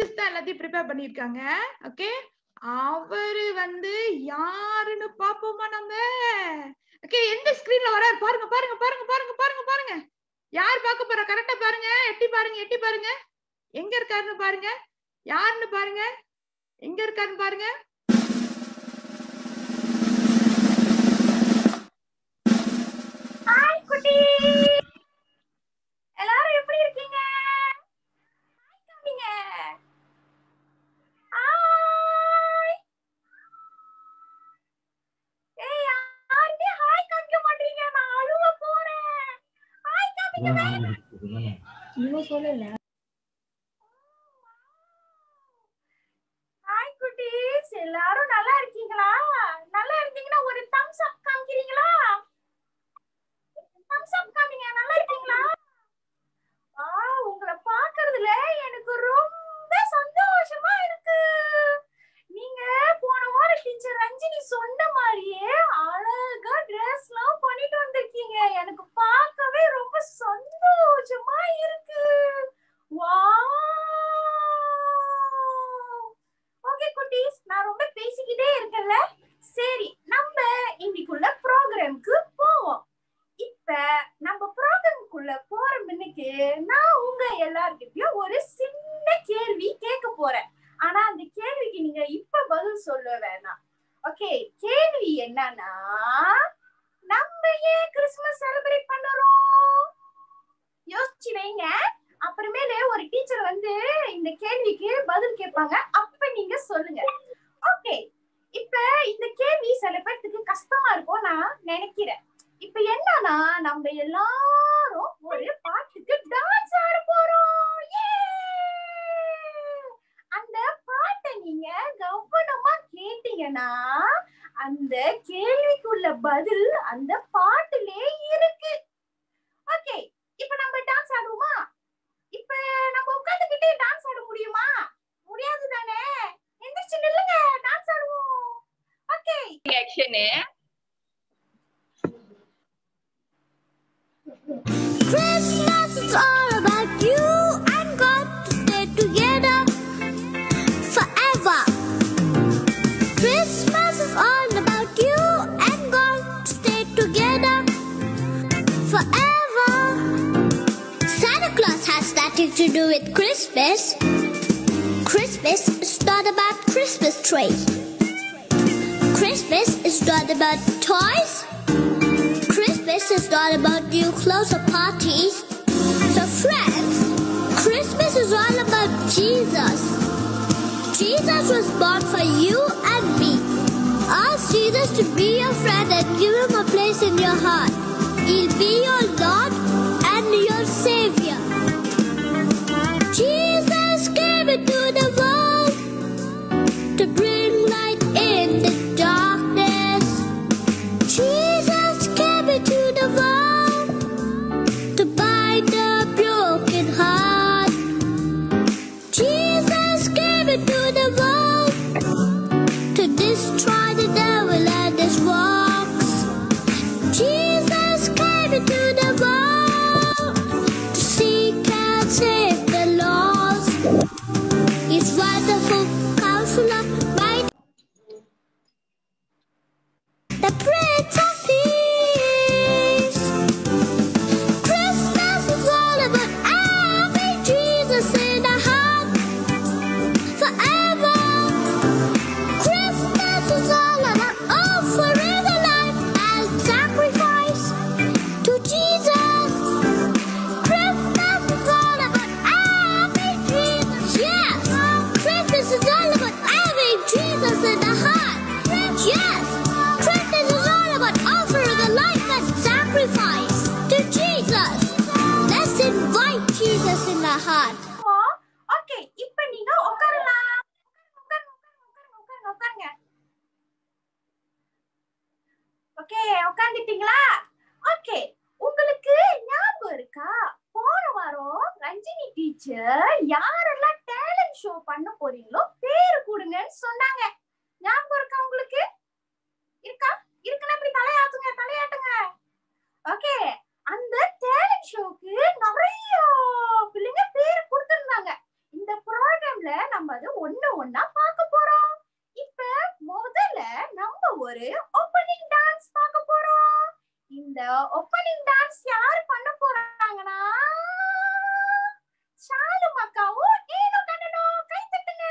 தான் எல்லாத்தையும் ப்ரிப்பேர் பண்ணிருக்காங்க ஓகே அவரு வந்து யாருன்னு பாப்போமா நம்ம ஓகே எந்த ஸ்கிரீன்ல வராரு பாருங்க பாருங்க பாருங்க பாருங்க பாருங்க பாருங்க யார் பார்க்க போறா கரெக்டா பாருங்க எட்டி பாருங்க எட்டி பாருங்க எங்க இருக்காருன்னு பாருங்க யாருன்னு பாருங்க எங்க இருக்காருன்னு பாருங்க ஹாய் குட்டி எல்லாரும் எப்படி இருக்கீங்க ஹாய் காமிங்க ஹாய் ஏய் யாருமே ஹாய் காமிக்க மாட்டீங்க நான் அழுவ போறேன் ஹாய் காமிங்க இவன் சொல்லல ஹாய் குட்டீஸ் எல்லாரும் நல்லா இருக்கீங்களா நல்லா இருந்தீங்கன்னா ஒரு தம்ஸ் அப் காமிக்கிறீங்களா தம்ஸ் அப் காமிங்க நல்லா இருக்கீங்களா ஆ உங்களை பார்க்கிறதுல எனக்கு ரொம்ப சந்தோஷமா இருக்கு நீங்க போன வாரம் டீச்சர் ரஞ்சினி சொன்ன மாதிரியே அழகா ட்ரெஸ் எல்லாம் பண்ணிட்டு வந்திருக்கீங்க எனக்கு பார்க்கவே ரொம்ப சந்தோஷமா இருக்கு வாவ் ஓகே குட்டீஸ் நான் ரொம்ப பேசிக்கிட்டே இருக்கேன்ல சரி நம்ம இன்னைக்குள்ள ப்ரோக்ராம்க்கு போவோம் இப்ப நம்ம ப்ரோக்ராம்க்குள்ள போற முன்னுக்கு நான் உங்க எல்லார்கிட்டயும் ஒரு சின்ன கேள்வி கேட்க போறேன் ஆனா அந்த கேள்விக்கு நீங்க இப்ப பதில் சொல்ல வேணாம் ஓகே கேள்வி என்னன்னா நம்ம ஏன் கிறிஸ்துமஸ் செலிப்ரேட் பண்ணுறோம் யோசிச்சு வைங்க அப்புறமேலே ஒரு டீச்சர் வந்து இந்த கேள்விக்கு பதில் கேட்பாங்க அப்ப நீங்க சொல்லுங்க ஓகே இப்ப இந்த கேள்வி சில பேர்த்துக்கு கஷ்டமா இருக்கும் நான் நினைக்கிறேன் இப்ப என்னன்னா நம்ம எல்லாரும் ஒரு பாட்டுக்கு டான்ஸ் ஆட போறோம் Yay! அந்த பாட்டை நீங்க கவனமா கேட்டீங்கன்னா அந்த கேள்விக்குள்ள பதில் அந்த பாட்டுலே இருக்கு ஓகே இப்ப நம்ம டான்ஸ் ஆடுவோமா இப்ப நம்ம உட்கார்ந்துகிட்டே டான்ஸ் ஆட முடியுமா முடியாது தானே எந்திரிச்சு நில்லுங்க டான்ஸ் ஆடுவோம் ஓகே ரியாக்ஷனு Christmas is all about you and God to stay together forever. Christmas is all about you and God to stay together forever. Santa Claus has nothing to do with Christmas. Christmas is not about Christmas tree. Christmas is not about toys. Christmas is not about new clothes or parties. So, friends, Christmas is all about Jesus. Jesus was born for you and me. Ask Jesus to be your friend and give him a place in your heart. He'll be your Lord and your Savior. Jesus came into the world to bring light in the darkness. Jesus came into the world to bind the broken heart. Jesus came into the world to destroy the devil and his works. Jesus came into the world to seek and save the lost. He's wonderful counselor, mighty the Prince of Peace. Christmas is all about having Jesus in our heart forever. Christmas is all about offering a life as sacrifice to Jesus. Christmas is all about having Jesus. Yes, Christmas is all about having Jesus in the heart. Yes, Christmas is all about offering a life as sacrifice to Jesus. Let's invite Jesus in the heart. Okay இப்ப நீங்க உட்காரலாம் உட்காருங்க உட்காருங்க உட்காருங்க உட்காருங்க okay உட்காந்துட்டீங்களா okay உங்களுக்கு ஞாபகம் இருக்கா போன வாரம் ரஞ்சினி டீச்சர் யாரெல்லாம் டேலண்ட் ஷோ பண்ண போறீங்களோ பேரு கொடுங்கன்னு சொன்னாங்க ஞாபகம் இருக்கா உங்களுக்கு இருக்கா இருக்குன்னா இப்படி தலையாட்டுங்க தலையாட்டுங்க ஓகே அந்த டேலண்ட் ஷோக்கு நிறைய பிள்ளைங்க பேர் கொடுத்திருந்தாங்க இந்த ப்ரோக்ராம்ல நம்ம ஒரு ஓப்பனிங் டான்ஸ் பார்க்க போறோம் இந்த ஓப்பனிங் டான்ஸ் யார் பண்ண போறாங்கன்னா ஷாலு அக்காவும் ஏனோ கண்ணனும் கை தட்டுங்க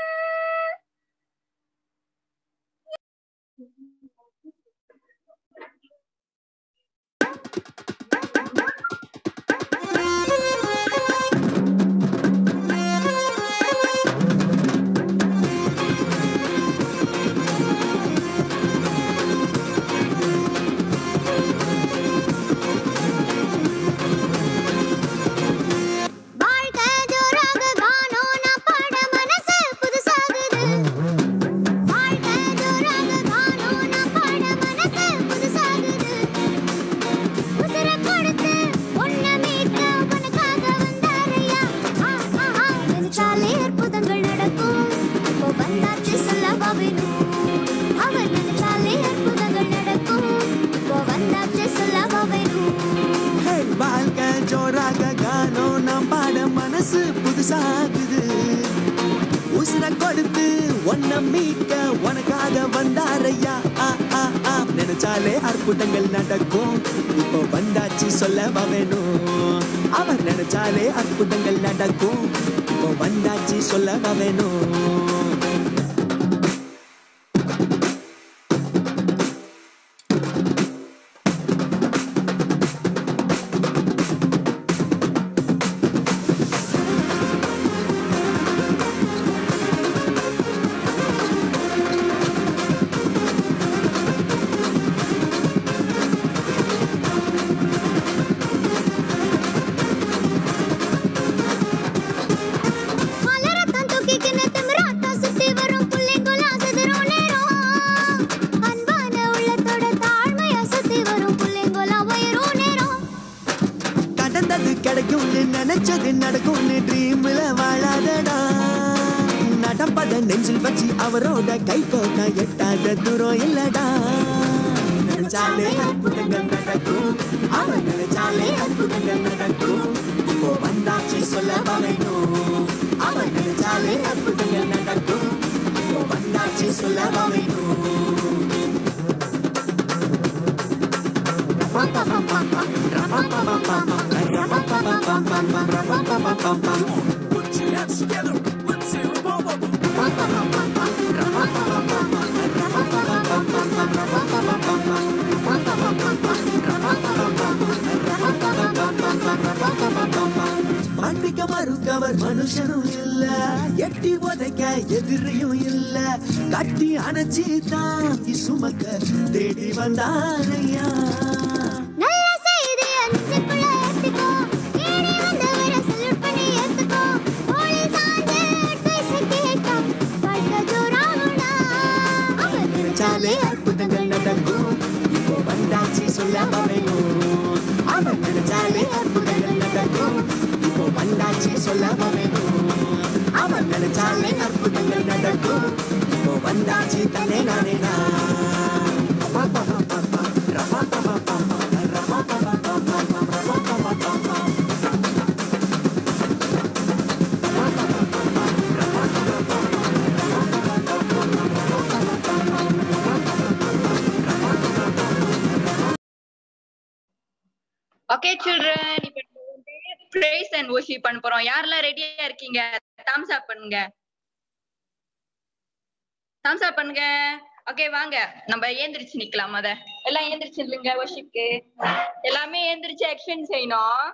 வாழ்க்கை ஜோராக காணோம் நான் பாட மனசு புதுசாகுது வாழ்க்கை ஜோராக காணோம் நான் பாட மனசு புதுசாகுது உசுர கொடுத்து உன்னை மீட்க உனக்காக வந்தாரையா ஆ ஆ ஆ நினைச்சாலே அற்புதங்கள் நடக்கும் இப்போ வந்தாச்சு சொல்லவா வேணும் அவர் நினைச்சாலே அற்புதங்கள் நடக்கும் இப்போ வந்தாச்சு சொல்லவா வேணும் ஹே, வாழ்க்கை ஜோராக கானம் நாம் பாட மனசு புதுசாகுது உசுர கொடுத்து ஒன்ன மீட்க உனக்காக வந்தாரையா ஆ, ஆ, ஆ. நினைச்சாலே அற்புதங்கள் நடக்கும் இப்போ வந்தாச்சு சொல்ல வேணும் அவர் நினைச்சாலே அற்புதங்கள் நடக்கும் இப்போ வந்தாச்சு சொல்ல வேணும் மலரத்தான் தூக்கிக்கின்னு திமிராட்டம் சுத்தி வரும் புள்ளைங்களாம் சிதறும் நேரம். அன்பான உள்ளத்தோட தாழ்மையா சுத்தி வரும் புள்ளைங்களாம் உயரும் நேரம். கடந்தது கிடைக்கும்னு நினைச்சது நடக்கும்னு ட்ரீம்ல வாழாதடா நடப்பத நெஞ்சில் வச்சு அவரோட கை கோட்டா எட்டாத தூரம் இல்லடா நினைச்சாலே அற்புதங்கள் நடக்கும் அவன் நினைச்சாலே அற்புதங்கள் நடக்கும் இப்போ வந்தாச்சு சொல்ல வேணும் அவன் நினைச்சாலே அற்புதங்கள் நடக்கும் இப்போ வந்தாச்சு சொல்ல வேணும் மன்னிக்க மறுக்கவர் மனுஷனும் இல்ல எட்டி உதைக்க எதிரியும் இல்ல கட்டி அணைச்சி தாங்கி சுமக்க தேடி வந்தாரையா நல்ல செய்தி அஞ்சுக்குள்ள ஏத்திக்கோ. தேடி வந்தவரை salute பண்ணி ஏத்துக்கோ. தோளில் சாய்ந்து advice அ கேட்க வாழ்க்கை ஜோராகும்டா. அவர் நினைச்சாலே அற்புதங்கள் நடக்கும் இப்போ வந்தாச்சு சொல்ல வேணும் அவன் நினைச்சாலே அற்புதங்கள் நடக்கும் இப்போ வந்தாச்சு சொல்ல வேணும் அவன் நினைச்சாலே அற்புதங்கள் நடக்கும் இப்போ வந்தாச்சு தன்னே நானே ஓகே சில்ட்ரன் இப்ப நம்ம வந்து praise and worship பண்ண போறோம் யாரெல்லாம் ரெடியா இருக்கீங்க thumbs up பண்ணுங்க thumbs up பண்ணுங்க ஓகே வாங்க நம்ம ஏந்திரிச்சு நிக்கலாம் அத எல்லாம் ஏந்திரிச்சு இல்லைங்க worshipக்கு எல்லாமே ஏந்திரிச்சு ஆக்ஷன் செய்யணும்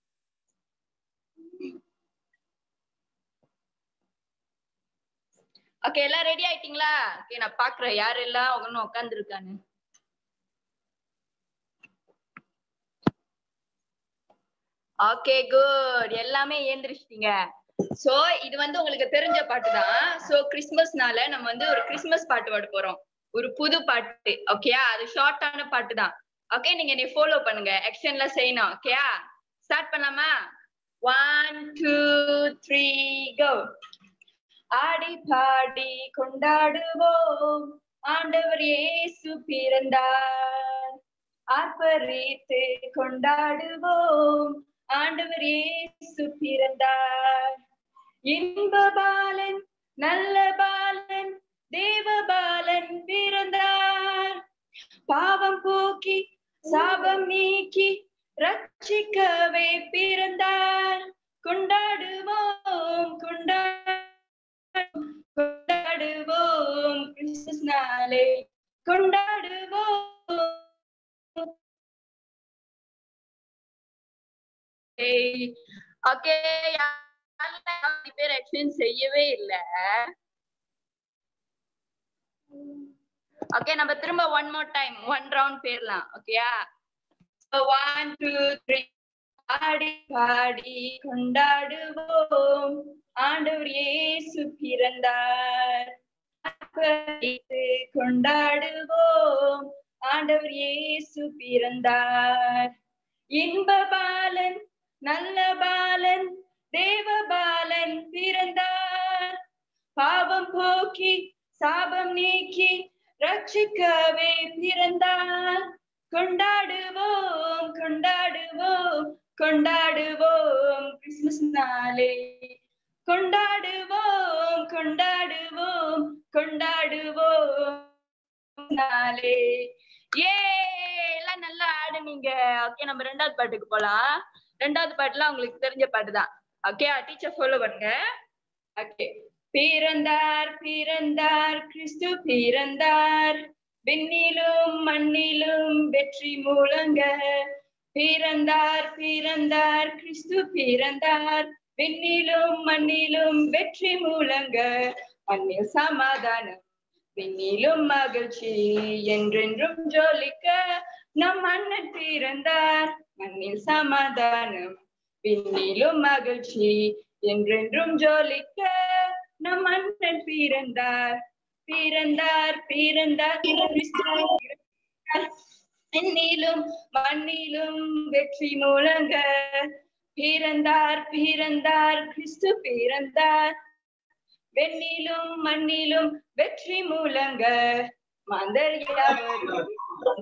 ஓகே எல்லாம் ரெடி ஆயிட்டீங்களா ஓகே நான் பாக்குறேன் யார் எல்லாம் ஒன்னு உட்கார்ந்து இருக்கான்னு ஓகே குட் எல்லாமே ஏந்திரிச்சிட்டீங்க சோ இது வந்து உங்களுக்கு தெரிஞ்ச பாட்டு தான் சோ கிறிஸ்மஸ்னால நம்ம வந்து ஒரு கிறிஸ்மஸ் பாட்டு பாட போறோம் ஒரு புது பாட்டு ஓகேயா அது ஷார்ட்டான பாட்டு தான் ஓகே நீங்க நீ ஃபாலோ பண்ணுங்க ஆக்ஷன்ல செய்யணும் ஓகேயா ஸ்டார்ட் பண்ணலாமா ஒன் டூ த்ரீ கோ ஆடி பாடி கொண்டாடுவோம் ஆண்டவர் இயேசு பிறந்தார் ஆர்ப்பரித்து கொண்டாடுவோம் ஆண்டவர் இயேசு பிறந்தார் இன்ப பாலன் நல்ல பாலன் தேவ பாலன் பிறந்தார் பாவம் போக்கி சாபம் நீக்கி ரட்சிக்கவே பிறந்தார் கொண்டாடுவோம் கொண்டா கொண்டாடுவோம் கிறிஸ்துமஸ் நாளை கொண்டாடுவோம் ஓகே பேர் எக்ஸ்பிளைன் செய்யவே இல்ல ஓகே நம்ம திரும்ப one more time one round போயிடலாம் ஓகேயா ஒன் டூ த்ரீ பாடி பாடி கொண்டாடுவோம் ஆண்டவர் இயேசு பிறந்தார் ஆர்ப்பரித்து கொண்டாடுவோம் ஆண்டவர் இயேசு பிறந்தார் இன்ப பாலன் நல்ல பாலன் தேவ பாலன் பிறந்தார் பாவம் போக்கி சாபம் நீக்கி ரட்சிக்கவே பிறந்தார் கொண்டாடுவோம் கொண்டாடுவோம் கொண்டாடுவோம் கிறிஸ்துமஸ் நாளே கொண்டாடுவோம் கொண்டாடுவோம் கொண்டாடுவோம் நாளே ஏ எல்லாம் நல்லா ஆடுனீங்க ஓகே நம்ம ரெண்டாவது பாட்டுக்கு போலாம் ரெண்டாவது பாட்டுலாம் உங்களுக்கு தெரிஞ்ச பாட்டு தான் ஓகே டீச்சர் ஃபாலோ பண்ணுங்க ஓகே பிறந்தார் பிறந்தார் கிறிஸ்து பிறந்தார் விண்ணிலும் மண்ணிலும் வெற்றி மூலங்க பிறந்தார் பிறந்தார் கிறிஸ்து பிறந்தார் விண்ணிலும் மண்ணிலும் வெற்றி மூலங்க மண்ணில் சமாதானம் விண்ணிலும் மகிழ்ச்சி என்றென்றும் ஜோலிக்க நம் அண்ணன் பிறந்தார் மண்ணில் சமாதானம் விண்ணிலும் மகிழ்ச்ி என்றென்றும் ஜோலிக்க நம் அண்ணன் பிறந்தார் பிறந்தார் பிறந்தார் கிறிஸ்து பிறந்தார். விண்ணிலும் மண்ணிலும் வெற்றி முழங்க பிறந்தார் பிறந்தார் கிறிஸ்து பிறந்தார் வெண்ணிலும் மண்ணிலும் வெற்றி முழங்க மாந்தர் யாவரும்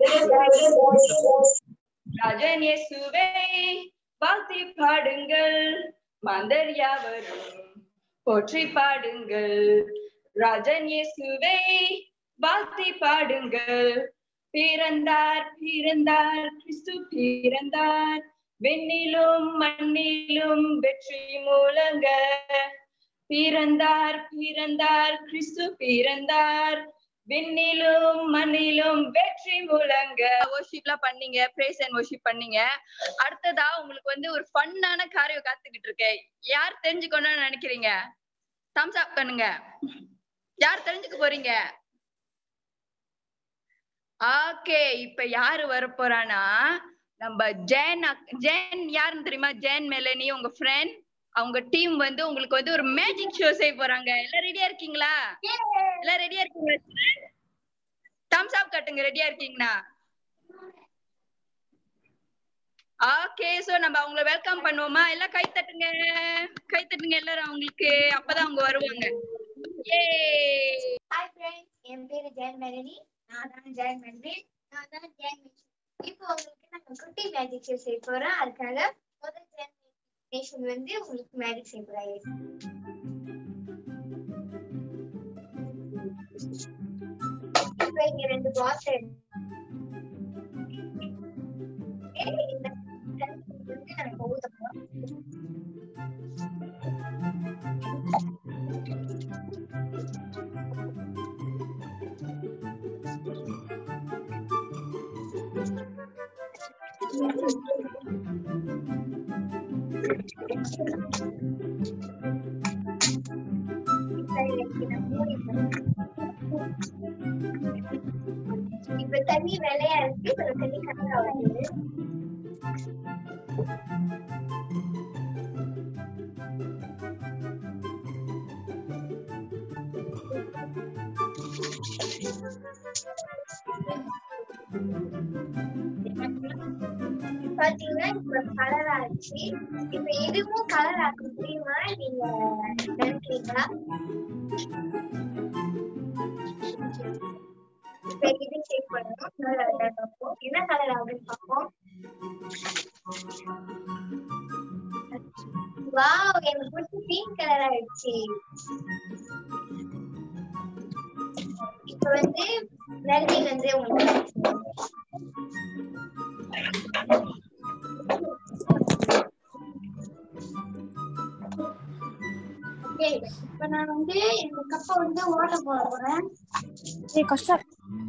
ராஜன் இயேசுவை வாழ்த்தி பாடுங்கள் மாந்தர் யாவரும் போற்றி பாடுங்கள் ராஜன் இயேசுவை வாழ்த்தி பாடுங்கள் பிறந்தார் பிறந்தார் கிறிஸ்து பிறந்தார் வெண்ணிலும் மண்ணிலும் வெற்றி மூலங்க பிறந்தார் பிறந்தார் கிறிஸ்து பிறந்தார் விண்ணிலும் மண்ணிலும் வெற்றி முழங்க வர்ஷிப்லாம் பண்ணீங்க பிரேஸ் அண்ட் வர்ஷிப் பண்ணீங்க அடுத்ததா உங்களுக்கு வந்து ஒரு ஃபன்னான காரியம் காத்துக்கிட்டு இருக்கேன் யார் தெரிஞ்சுக்கணும்னு நினைக்கிறீங்க தம்ஸ் அப் பண்ணுங்க யார் தெரிஞ்சுக்க போறீங்க ஓகே இப்ப யாரு வர போறானா நம்ம ஜென் அக்- ஜென் யாருன்னு தெரியுமா ஜென் மெலனி உங்க ஃப்ரெண்ட் அவங்க டீம் வந்து உங்களுக்கு வந்து ஒரு மேஜிக் ஷோ செய்ய போறாங்க எல்லாம் ரெடியா இருக்கீங்களா எல்லாம் ரெடியா இருக்கீங்களா தம்ஸ் அப் கட்டுங்க ரெடியா இருக்கீங்களா ஓகே சோ நம்ம அவங்கள வெல்கம் பண்ணுவோமா எல்லாம் கை தட்டுங்க கை தட்டுங்க எல்லாரும் அவங்களுக்கு அப்பதான் அவங்க வருவாங்க ஏ ஹாய் ஃப்ரெண்ட்ஸ் என் பேரு ஜெயன் மெலனி நான் தான் ஜெயன் மெலனி நான் தான் ஜெயன் மிஷன் இப்போ உங்களுக்கு நான் குட்டி மேஜிக் ஷோ செய்ய போறேன் அதுக்காக முதல் ஜெயன் நேஷன் வந்து உங்களுக்கு மேஜிக் செய்ய போறாங்க இப்போ இங்க ரெண்டு பாக்ஸ் இந்த தண்ணி வந்து நான் ஊத்த போறோம் இப்ப தண்ணி வெள்ளையா இருக்கு இப்ப தண்ணி கலரா வருது பாத்தீங்கன்னா இப்ப கலர் ஆச்சு இப்ப இதுவும் கலர் ஆக்க முடியுமா நீங்க நினைக்கிறீங்களா இப்ப இது செக் பண்ணணும் கலர் பார்ப்போம் என்ன கலர் ஆகுதுன்னு பார்ப்போம் வாவ் எனக்கு பிடிச்ச பிங்க் கலர் ஆயிடுச்சு இப்ப வந்து மெல்வின் வந்து உங்களுக்கு Okay, இப்ப நான் வந்து இந்த கப்பை வந்து ஓட்ட போட போறேன் கஷ்டம்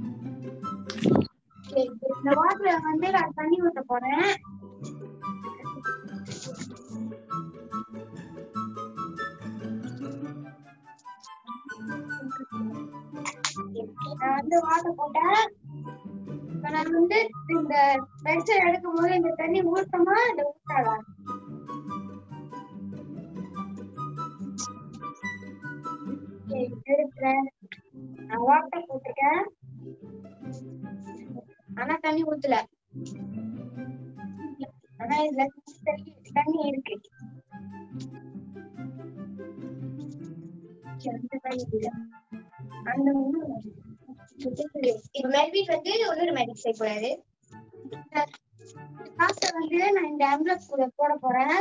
Okay, இந்த வாட்டர்ல வந்து நான் தண்ணி ஊத்த போறேன் நான் வந்து வாட்டர் போட்டேன் இப்ப நான் வந்து இந்த பென்சில் எடுக்கும் போது இந்த தண்ணி ஊத்தமா இல்ல ஊத்தாதா Okay, எடுக்கிறேன் நான் வாட்டர் போட்டிருக்கேன் ஆனா தண்ணி ஊத்தல ஆனா இதுல தண்ணி தண்ணி இருக்கு சரி, அந்த தண்ணி இல்ல. அந்த ஒண்ணு இப்ப மெல்வின் வந்து இன்னொரு மேஜிக் செய்ய போறாரு இந்த காசை வந்து நான் இந்த ஆம்புலன்ஸ் கூட போட போறேன்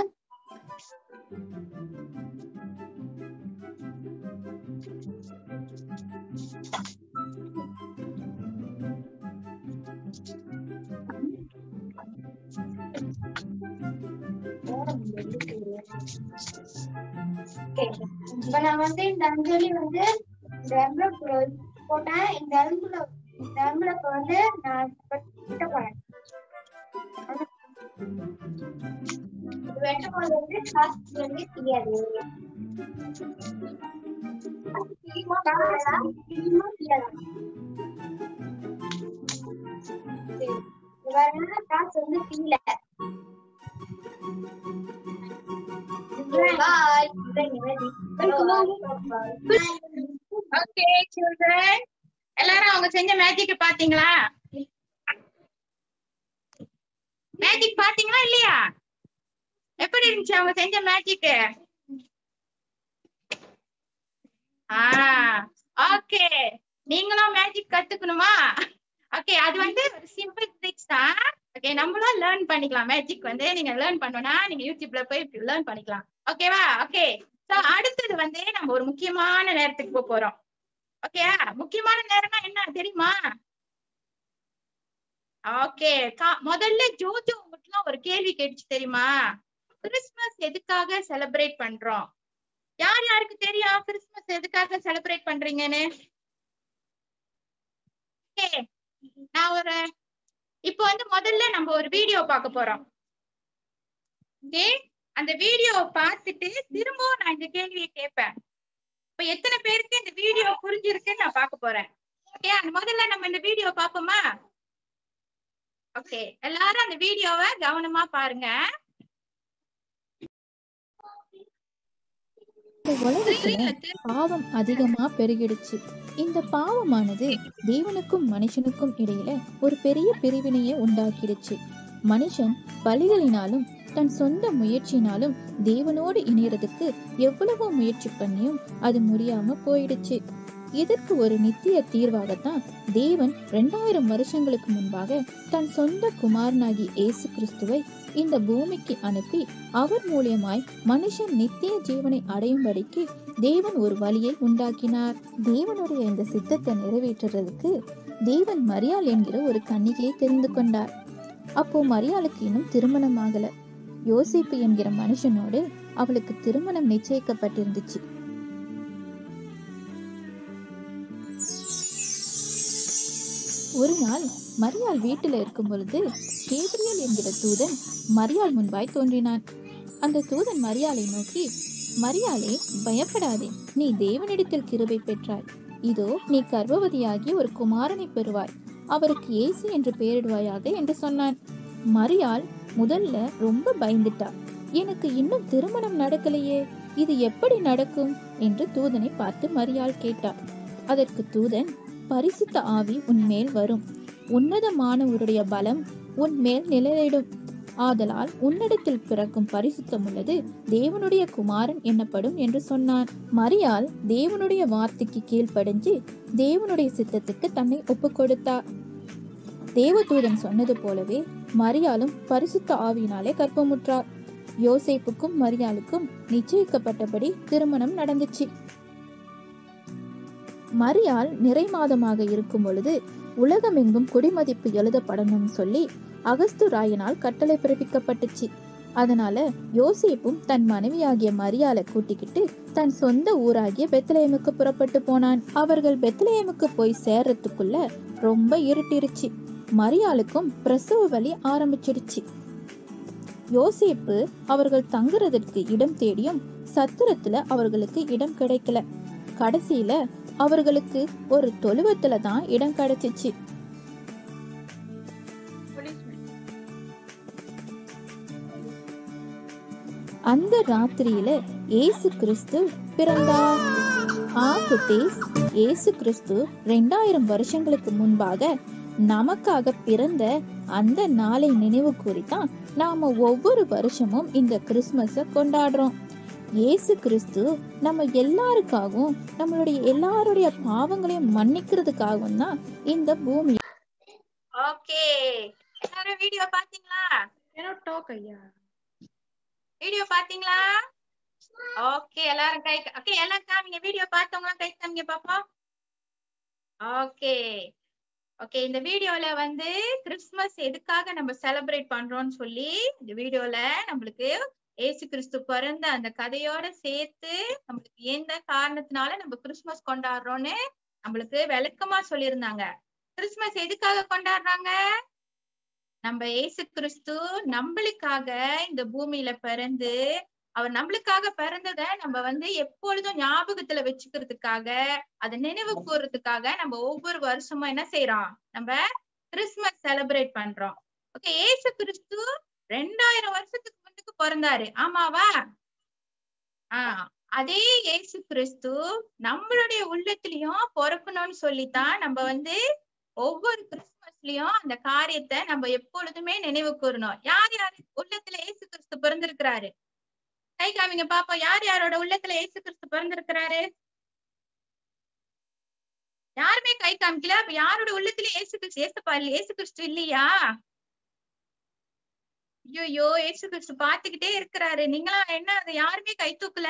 Okay. இப்ப நான் வந்து இந்த அஞ்சலி வந்து இந்த envelope குள்ள போட்டேன் இந்த envelope இந்த envelope வந்து நான் வெட்ட போறேன் இது வெட்டும் போது வந்து காசு வந்து தெரியாது காசு தெரியுமா தெரியாதா? சரி. இது பாருங்க, காசு வந்து தீல பாய் ஓகே சில்ட்ரன் எல்லாரும் அவங்க செஞ்ச மேஜிக் பாத்தீங்களா மேஜிக் பாத்தீங்களா இல்லையா எப்படி இருந்துச்சு அவங்க செஞ்ச மேஜிக் ஆ ஓகே நீங்களும் மேஜிக் கத்துக்கணுமா ஓகே அது வந்து ஒரு சிம்பிள் ட்ரிக்ஸ் தான் ஓகே நம்மளும் லேர்ன் பண்ணிக்கலாம் மேஜிக் வந்து நீங்க லேர்ன் பண்ணணும்னா நீங்க யூடியூப்ல போய் லேர்ன் பண்ணிக்கலாம் ஓகேவா ஓகே சோ அடுத்தது வந்து நம்ம ஒரு முக்கியமான நேரத்துக்கு போக போறோம் ஓகேயா முக்கியமான நேரம்னா என்ன தெரியுமா ஓகே முதல்ல ஜோஜோ உங்ககிட்ட ஒரு கேள்வி கேட்டுச்சு தெரியுமா கிறிஸ்மஸ் எதுக்காக செலிப்ரேட் பண்றோம் யார் யாருக்கு தெரியும் கிறிஸ்மஸ் எதுக்காக செலிப்ரேட் பண்றீங்கன்னு Okay, நான் ஒரு இப்போ வந்து முதல்ல நம்ம ஒரு வீடியோ பார்க்க போறோம் ஓகே அந்த வீடியோ பார்த்துட்டு திரும்பவும் நான் இந்த கேள்வியை கேட்பேன் இப்ப எத்தனை பேருக்கு இந்த வீடியோ புரிஞ்சிருக்குன்னு நான் பார்க்க போறேன் ஓகே முதல்ல நம்ம இந்த வீடியோ பார்ப்போமா ஓகே எல்லாரும் அந்த வீடியோவை கவனமா பாருங்க இந்த உலகத்துல பாவம் அதிகமா பெருகிடுச்சு இந்த பாவமானது தேவனுக்கும் மனுஷனுக்கும் இடையில ஒரு பெரிய பிரிவினையை உண்டாக்கிடுச்சு மனுஷன் பலிகளினாலும் தன் சொந்த முயற்சினாலும் தேவனோடு இணையறதுக்கு எவ்வளவோ முயற்சி பண்ணியும் அது முடியாம போயிடுச்சு இதற்கு ஒரு நித்திய தீர்வாகத்தான் தேவன் ரெண்டாயிரம் வருஷங்களுக்கு முன்பாக தன் சொந்த குமாரனாகி இயேசு கிறிஸ்துவை இந்த பூமிக்கு அனுப்பி அவர் மூலியமாய் மனுஷன் நித்திய ஜீவனை அடையும்படிக்கு தேவன் ஒரு வழியை உண்டாக்கினார் தேவனுடைய இந்த சித்தத்தை நிறைவேற்றுறதுக்கு தேவன் மரியாள் என்கிற ஒரு கன்னிகையை தெரிந்து கொண்டார் அப்போ மரியாளுக்கு இன்னும் திருமணம் ஆகல யோசிப்பு என்கிற மனுஷனோடு அவளுக்கு திருமணம் நிச்சயிக்கப்பட்டிருந்துச்சு ஒரு நாள் மரியாள் வீட்டில் இருக்கும் பொழுது கேப்ரியல் என்கிற தூதன் மரியாள் முன்பாய் தோன்றினான் அந்த தூதன் மரியாளை நோக்கி மரியாளே பயப்படாதே நீ தேவனிடத்தில் கிருபை பெற்றாய் இதோ நீ கர்ப்பவதியாகி ஒரு குமாரனை பெறுவாய் அவருக்கு இயேசு என்று பெயரிடுவாயாக என்று சொன்னான் மரியாள் முதல்ல ரொம்ப பயந்துட்டா எனக்கு இன்னும் திருமணம் நடக்கலையே இது எப்படி நடக்கும் என்று தூதனை பார்த்து மரியாள் கேட்டார் அதற்கு தூதன் பரிசுத்த ஆவி உன்மேல் வரும் உன்னதமானவருடைய பலம் உன்மேல் நிலையிடும் ஆதலால் உன்னிடத்தில் பிறக்கும் பரிசுத்தம் உள்ளது தேவனுடைய குமாரன் என்னப்படும் என்று சொன்னான் மரியாள் தேவனுடைய வார்த்தைக்கு கீழ்ப்படிஞ்சு தேவனுடைய சித்தத்துக்கு தன்னை ஒப்பு கொடுத்தார் தேவதூதன் சொன்னது போலவே மரியாளும் பரிசுத்த ஆவியினாலே கற்பமுற்றார் யோசேப்புக்கும் மரியாளுக்கும் நிச்சயிக்கப்பட்டபடி திருமணம் நடந்துச்சு மரியாள் நிறை மாதமாக இருக்கும் பொழுது உலகமெங்கும் குடிமதிப்பு எழுதப்படணும்னு சொல்லி அகஸ்து ராயனால் கட்டளை பிறப்பிக்கப்பட்டுச்சு அதனால யோசேப்பும் தன் மனைவியாகிய மரியாளை கூட்டிக்கிட்டு தன் சொந்த ஊராகிய பெத்லஹேமுக்கு புறப்பட்டு போனான் அவர்கள் பெத்லஹேமுக்கு போய் சேர்றதுக்குள்ள ரொம்ப இருட்டிருச்சு மரியாளுக்கும் பிரசவ வலி ஆரம்பிச்சிடுச்சு யோசேப்பு அவர்கள் தங்குறதற்கு இடம் தேடியும் சத்திரத்துல அவர்களுக்கு இடம் கிடைக்கல கடைசியில அவர்களுக்கு ஒரு தொழுவத்துல தான் இடம் கிடைச்சிச்சு அந்த ராத்திரியில இயேசு கிறிஸ்து பிறந்தார் ஆ குட்டீஸ் இயேசு கிறிஸ்து ரெண்டாயிரம் வருஷங்களுக்கு முன்பாக நமக்காக பிறந்த அந்த நாளை நினைவு கூறித்தான் நாம ஒவ்வொரு வருஷமும் இந்த கிறிஸ்மஸ கொண்டாடுறோம் இயேசு கிறிஸ்து நம்ம எல்லாருக்காகவும் நம்மளுடைய எல்லாருடைய பாவங்களையும் மன்னிக்கிறதுக்காகவும் தான் இந்த பூமி ஓகே எல்லாரும் வீடியோ பாத்தீங்களா cannot talk ஐயா வீடியோ பாத்தீங்களா ஓகே எல்லாரும் கை ஓகே எல்லாம் காமிங்க வீடியோ பார்த்தவங்க கை காமிங்க பாப்போம் ஓகே ஓகே இந்த வீடியோல வந்து கிறிஸ்மஸ் எதுக்காக நம்ம செலிப்ரேட் பண்றோம்னு சொல்லி இந்த வீடியோல நம்மளுக்கு ஏசு கிறிஸ்து பிறந்த அந்த கதையோட சேர்த்து நம்மளுக்கு எந்த காரணத்தினால நம்ம கிறிஸ்மஸ் கொண்டாடுறோம்னு நம்மளுக்கு விளக்கமா சொல்லியிருந்தாங்க கிறிஸ்மஸ் எதுக்காக கொண்டாடுறாங்க நம்ம ஏசு கிறிஸ்து நம்மளுக்காக இந்த பூமியில பிறந்து அவர் நம்மளுக்காக பிறந்தத நம்ம வந்து எப்பொழுதும் ஞாபகத்துல வச்சுக்கிறதுக்காக அதை நினைவு கூறதுக்காக நம்ம ஒவ்வொரு வருஷமும் என்ன செய்யறோம் நம்ம கிறிஸ்மஸ் செலிப்ரேட் பண்றோம் ஓகே ஏசு கிறிஸ்து ரெண்டாயிரம் வருஷத்துக்கு முன்னுக்கு பிறந்தாரு ஆமாவா ஆஹ் அதே இயேசு கிறிஸ்து நம்மளுடைய உள்ளத்திலயும் பிறக்கணும்னு சொல்லித்தான் நம்ம வந்து ஒவ்வொரு கிறிஸ்துமஸ்லயும் அந்த காரியத்தை நம்ம எப்பொழுதுமே நினைவு கூறணும் யார் யார் உள்ளத்துல இயேசு கிறிஸ்து பிறந்திருக்கிறாரு கை காமிங்க பாப்போம் யார் யாரோட உள்ளத்துல இயேசு கிறிஸ்து பிறந்திருக்கிறாரு யாருமே கை காமிக்கல அப்ப யாரோட உள்ளத்துல இயேசு கிறிஸ்து ஏசப்பா இல்ல இயேசு கிறிஸ்து இல்லையா ஐயோ இயேசு கிறிஸ்து பாத்துக்கிட்டே இருக்கிறாரு நீங்களா என்ன அது யாருமே கை தூக்கல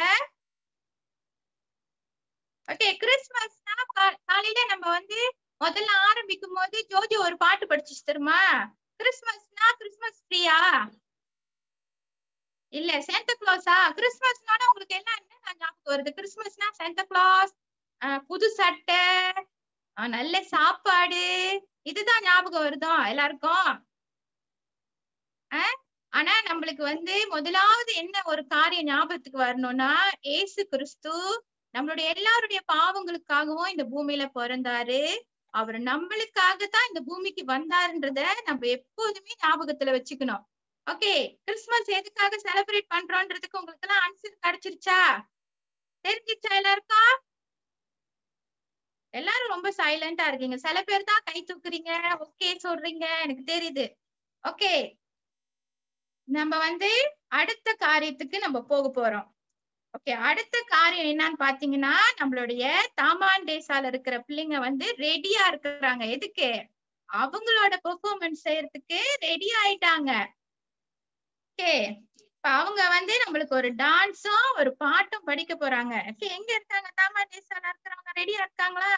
ஓகே கிறிஸ்துமஸ்னா கா- காலையில நம்ம வந்து முதல்ல ஆரம்பிக்கும் போது ஜோஜி ஒரு பாட்டு படிச்சுச்சு தெரியுமா கிறிஸ்துமஸ்னா கிறிஸ்துமஸ் ட்ரீயா இல்ல சாந்தா கிளாஸா கிறிஸ்துமஸ்னால உங்களுக்கு எல்லாம் என்ன ஞாபகம் வருது கிறிஸ்துமஸ்னா சாந்தா கிளாஸ் புது சட்டை ஆஹ் நல்ல சாப்பாடு இதுதான் ஞாபகம் வருதோ எல்லாருக்கும் ஆஹ் ஆனா நம்மளுக்கு வந்து முதலாவது என்ன ஒரு காரியம் ஞாபகத்துக்கு வரணும்னா ஏசு கிறிஸ்து நம்மளுடைய எல்லாருடைய பாவங்களுக்காகவும் இந்த பூமியில பிறந்தாரு அவர் நம்மளுக்காக தான் இந்த பூமிக்கு வந்தாருன்றத நம்ம எப்போதுமே ஞாபகத்துல வச்சுக்கணும் ஓகே கிறிஸ்துமஸ் எதுக்காக செலிப்ரேட் பண்றோன்றதுக்கு உங்களுக்கு எல்லாம் ஆன்சர் கிடைச்சிருச்சா தெரிஞ்சிருச்சா எல்லாருக்கும் எல்லாரும் ரொம்ப சைலண்டா இருக்கீங்க சில பேர் தான் கை தூக்குறீங்க ஓகே சொல்றீங்க எனக்கு தெரியுது ஓகே நம்ம வந்து அடுத்த காரியத்துக்கு நம்ம போக போறோம் ஓகே அடுத்த காரியம் என்னன்னு பாத்தீங்கன்னா நம்மளுடைய தாமான் டேசால இருக்கிற பிள்ளைங்க வந்து ரெடியா இருக்கிறாங்க எதுக்கு அவங்களோட பெர்ஃபார்மன்ஸ் செய்யறதுக்கு ரெடி ஆயிட்டாங்க ஓகே இப்ப அவங்க வந்து நம்மளுக்கு ஒரு டான்ஸும் ஒரு பாட்டும் படிக்க போறாங்க ஓகே எங்க இருக்காங்க தாமான் டேசால இருக்கிறவங்க ரெடியா இருக்காங்களா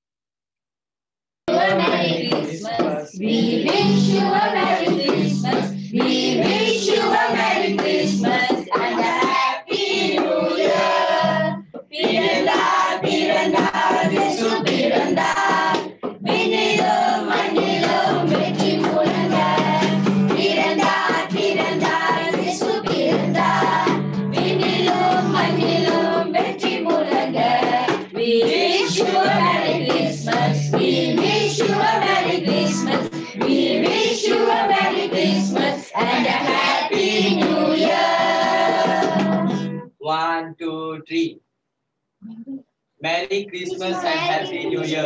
One, two, three. Merry Christmas and Happy New Year.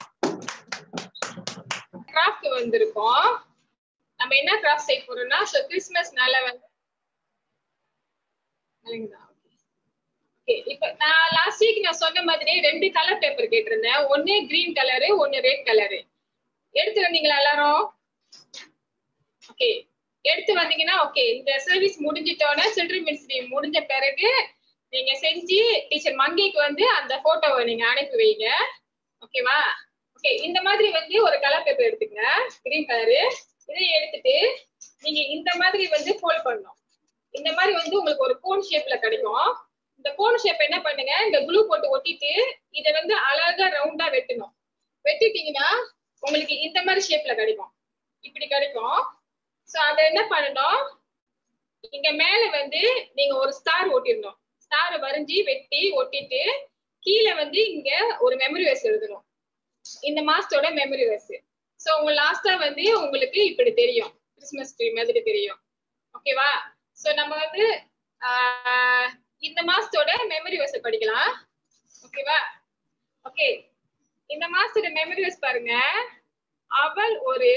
Craft வந்திருக்கோம் நம்ம என்ன கிராஃப்ட் செய்ய போறோம்னா ஸோ கிறிஸ்மஸ்னால வந்து இல்லைங்களா? Okay, இப்ப நான் லாஸ்ட் வீக் நான் சொன்ன மாதிரி ரெண்டு கலர் பேப்பர் கேட்டிருந்தேன் ஒன்னு கிரீன் கலரு ஒன்னு ரெட் கலரு எடுத்து வந்தீங்களா எல்லாரும் ஓகே எடுத்து வந்தீங்கன்னா ஓகே இந்த சர்வீஸ் முடிஞ்சிட்டோன்னே சில்ட்ரன் மினிஸ்ட்ரி முடிஞ்ச பிறகு நீங்க செஞ்சு டீச்சர் மங்கைக்கு வந்து அந்த போட்டோவை நீங்க அனுப்பி வைங்க ஓகேவா ஓகே இந்த மாதிரி வந்து ஒரு கலர் பேப்பர் எடுத்துக்கங்க கிரீன் கலரு இதை எடுத்துட்டு நீங்க இந்த மாதிரி வந்து ஃபோல்ட் பண்ணணும் இந்த மாதிரி வந்து உங்களுக்கு ஒரு கோன் ஷேப்ல கிடைக்கும் இந்த கோன் ஷேப் என்ன பண்ணுங்க இந்த க்ளூ போட்டு ஒட்டிட்டு இதை வந்து அழகா ரவுண்டா வெட்டணும் வெட்டிட்டீங்கன்னா உங்களுக்கு இந்த மாதிரி ஷேப்ல கிடைக்கும் இப்படி கிடைக்கும் சோ அதை என்ன பண்ணணும் இங்க மேல வந்து நீங்க ஒரு ஸ்டார் ஒட்டிடணும் ஸ்டார் வரைஞ்சி வெட்டி ஒட்டிட்டு கீழே வந்து இங்க ஒரு மெமரி வேஸ் எழுதணும் இந்த மாசத்தோட மெமரி வேஸ் சோ உங்க லாஸ்டா வந்து உங்களுக்கு இப்படி தெரியும் கிறிஸ்மஸ் ட்ரீ மாதிரி தெரியும் ஓகேவா சோ நம்ம வந்து ஆஹ், இந்த மாசத்தோட மெமரி வேஸ் படிக்கலாம் ஓகேவா ஓகே இந்த மாசத்தோட மெமரி வேஸ் பாருங்க அவள் ஒரு